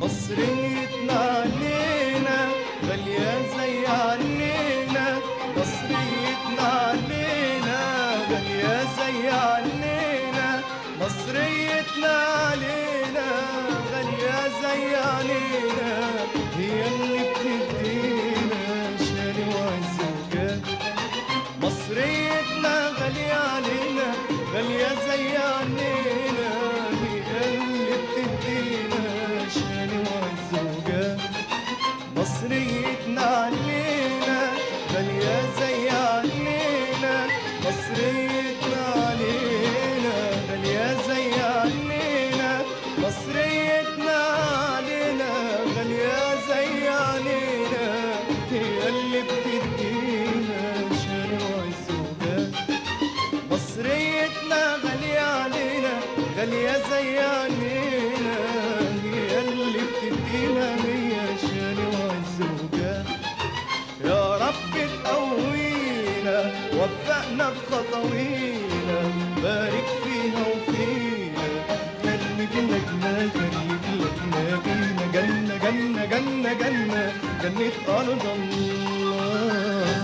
مصريتنا علينا غالية زي علينا مصريتنا علينا غالية زي علينا مصريتنا علينا غالية زي علينا هي اللي بتدينا شاري وعز وجاه مصريتنا غالية علينا غالية زي علينا هي اللي بتدينا شان وزوجة مصريتنا علينا غالية زي علينا مصريتنا علينا غالية زي علينا مصريتنا علينا غالية زي علينا هي اللي بتدينا شان وزوجة مصريتنا غالية علينا غالية زي علينا هي اللي بتدينا مية شان وزوجة يا رب تقوينا وفقنا في خطوينا بارك فيها وفينا خلي بلادنا خلي بلادنا بينا جنة جنة جنة جنة جنة أرض الله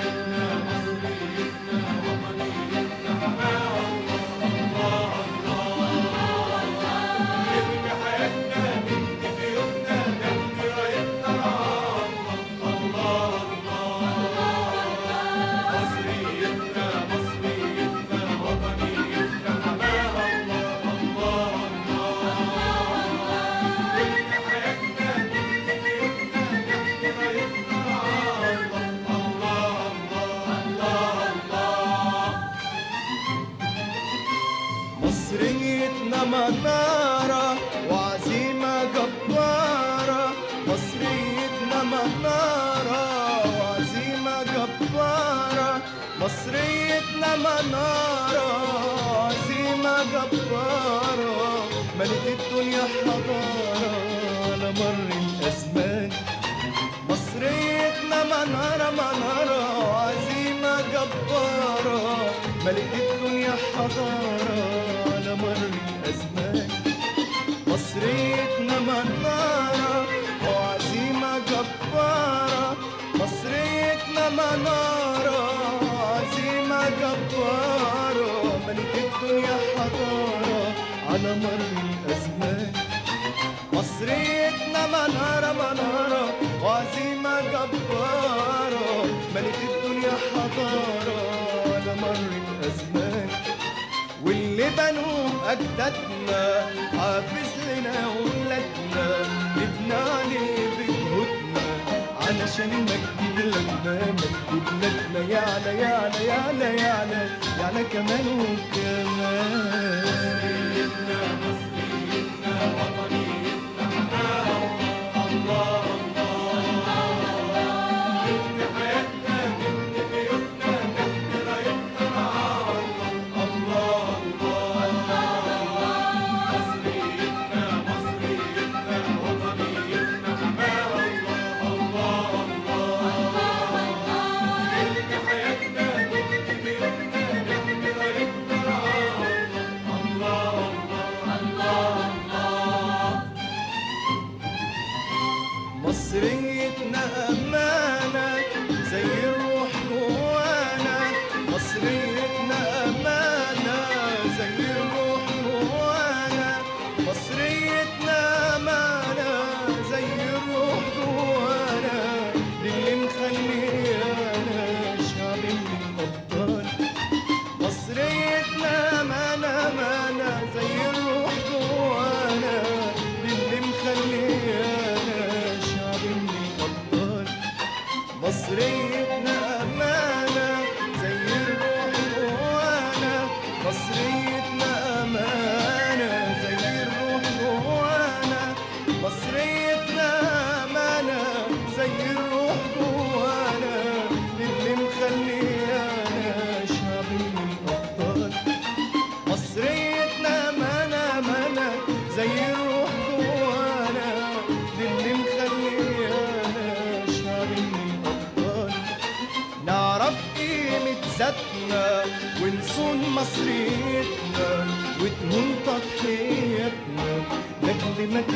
مصريتنا منارة وعزيمة جبارة مصريتنا منارة وعزيمة جبارة مصريتنا منارة وعزيمة جبارة ملت الدنيا حضارة على مر الأزمان مصريتنا منارة منارة وعزيمة جبارة ملك الدنيا حضارة على مر الأزمان مصريتنا منارة وعزيمة جبارة مصريتنا منارة وعزيمة جبارة ملك الدنيا حضارة على مر الأزمان مصريتنا منارة منارة وعزيمة جبارة ملك الدنيا حضارة على مر الأزمان واللي بنوه أجدادنا حافظ لنا ولادنا نبنى عليه بجهودنا علشان مجد بلادنا مجد بلادنا يعلى يعلى يعلى يعلى يعلى كمان وكمان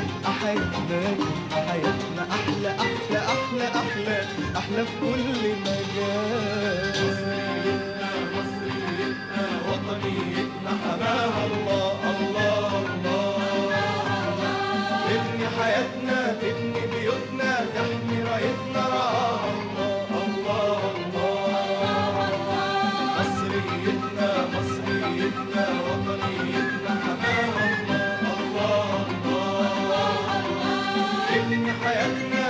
تبقى حياتنا تبقى حياتنا أحلى أحلى أحلى أحلى أحلى في كل مجال مصريتنا وطنيتنا حماها الله الله الله تبني حياتنا تبني بيوتنا تحمي رايتنا رعاها الله الله الله مصريتنا مصريتنا وطنيتنا حماها الله الله الله تبني حياتنا